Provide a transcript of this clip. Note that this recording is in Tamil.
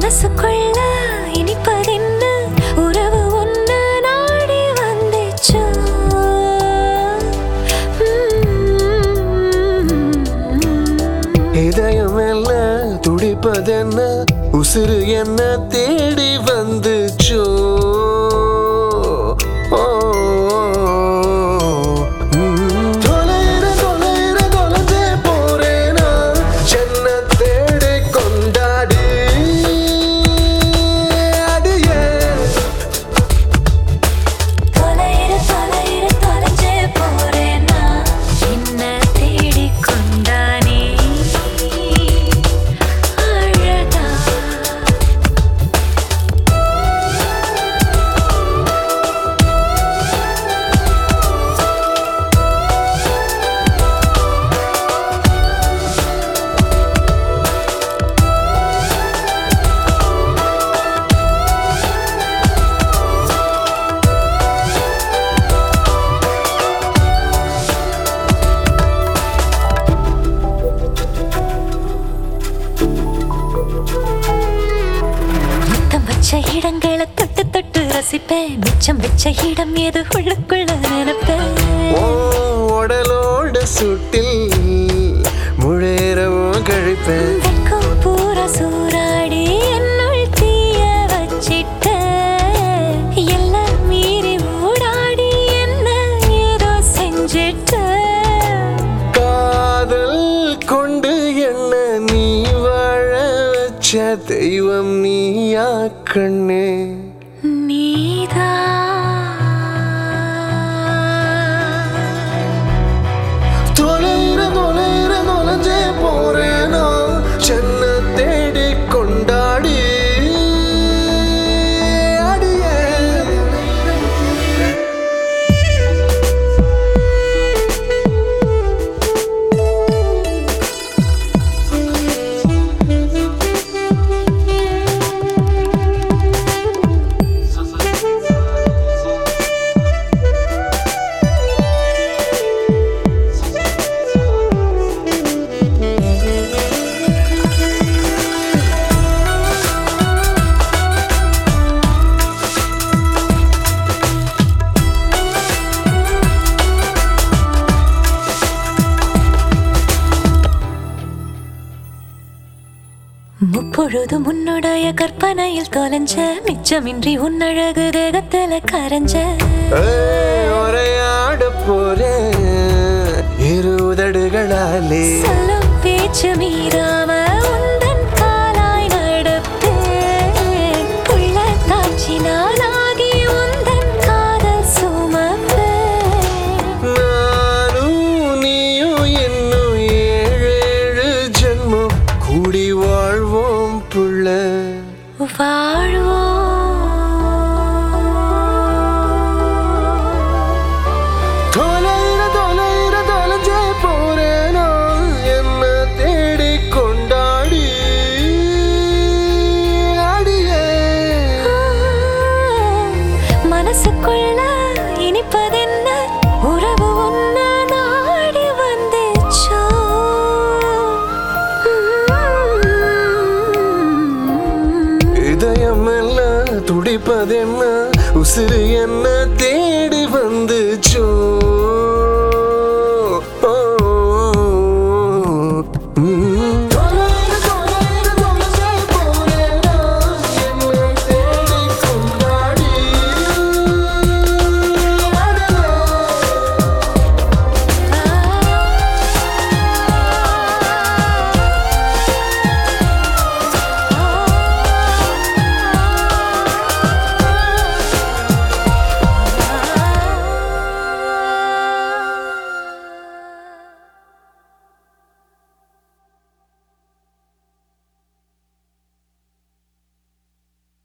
மனசுக்குள்ள இனிப்பதென்ன உறவு ஒன்று நாடி வந்துச்சோ இதயம் என்ன துடிப்பதென்ன உசுறு என்ன தேடி வந்துச்சோ ஓ, ம். தொலைற, தொலைற, தொலைஞ்சே போறேனா? என்னை தேடி கொண்டாடி அடியே தொலைற தொலைற தொலைஞ்சே போறேனா என்ன தேடி கொண்டானே அழகா முத்தம் வச்ச இடங்களை தொட்டு தொட்டு ரசிப்பேன் மிச்சம் வச்ச இடம் ஏது உள்ளுக்குள்ள நினைப்பேன் ஓ உடலோட சுட்டில் முழேறவும் கழிப்பேன் வெக்கம் பூரா சூறாடி என்னுள் தீய வச்சிட்ட எல்லாம் மீறி ஊடாடி என்ன ஏதோ செஞ்சிட்ட காதல் கொண்டு என்ன நீ வாழ வச்ச தெய்வம் நீயா கண்ணே நீதான் தொலைற தொலைற தொலைஞ்சே போறேனா சென்ன தேடி கொண்டாடி அடியே முப்பொழுது உன்னுடைய கற்பனையில் தொலைஞ்ச மிச்சமின்றி உன்னழகு தேகத்துல கரைஞ்ச ஏய், உரையாட போறேன் இரு உதடுகளாலே சொல்லும் பேச்சு மீறாம